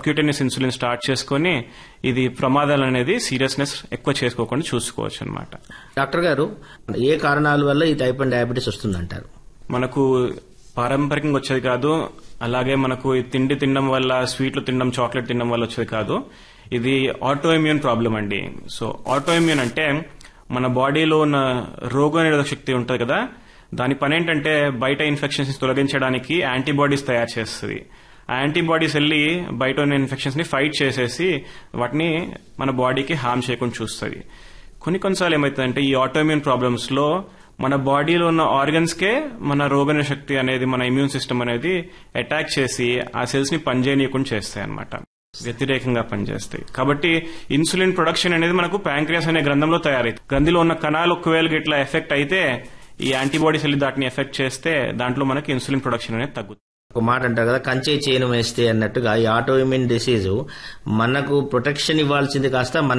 subcutaneous insulin start చేసుకొని ఇది ప్రమాదాలు అనేది సీరియస్నెస్ ఎక్కువ చేసుకోకుండా చూసుకోవచ్చు అనమాట డాక్టర్ గారు ఏ కారణాల వల్ల ఈ టైప్ వన్ డయాబెటీస్ వస్తుందంటారు మనకు పారంపరికంగా వచ్చేది కాదు అలాగే మనకు ఈ తిండి తినడం వల్ల స్వీట్లు తినడం చాక్లెట్ తినడం వల్ల వచ్చేది కాదు ఇది ఆటో ఇమ్యూన్ ప్రాబ్లం అండి సో ఆటో ఇమ్యూన్ అంటే మన బాడీలో ఉన్న రోగనిరోధక శక్తి ఉంటుంది కదా దాని పని ఏంటంటే బయట ఇన్ఫెక్షన్స్ తొలగించడానికి యాంటీబాడీస్ తయారు చేస్తుంది ఆ యాంటీబాడీస్ వెళ్ళి బయట ఉన్న ఇన్ఫెక్షన్స్ ని ఫైట్ చేసేసి వాటిని మన బాడీకి హార్మ్ చేయకుండా చూస్తుంది కొన్ని కొన్నిసార్లు ఏమవుతుందంటే ఈ ఆటోఇమ్యూన్ ప్రాబ్లమ్స్ లో మన బాడీలో ఉన్న ఆర్గన్స్ కే మన రోగన శక్తి అనేది మన ఇమ్యూన్ సిస్టమ్ అనేది అటాక్ చేసి ఆ సెల్స్ ని పనిచేయనీయకుండా చేస్తాయి అనమాట వ్యతిరేకంగా పనిచేస్తాయి కాబట్టి ఇన్సులిన్ ప్రొడక్షన్ అనేది మనకు ప్యాంక్రియాస్ అనే గ్రంథంలో తయారైంది గ్రంథిలో ఉన్న కణాలు ఒకవేళ ఇట్లా ఎఫెక్ట్ అయితే ఈ యాంటీబాడీస్ వెళ్ళి దాటిని ఎఫెక్ట్ చేస్తే దాంట్లో మనకి ఇన్సులిన్ ప్రొడక్షన్ అనేది తగ్గుతుంది ఒక మాట అంటారు కదా కంచే చేను వేస్తే అన్నట్టుగా ఈ ఆటో ఇమ్యూన్ డిసీజ్ మనకు ప్రొటెక్షన్ ఇవ్వాల్సింది కాస్త మన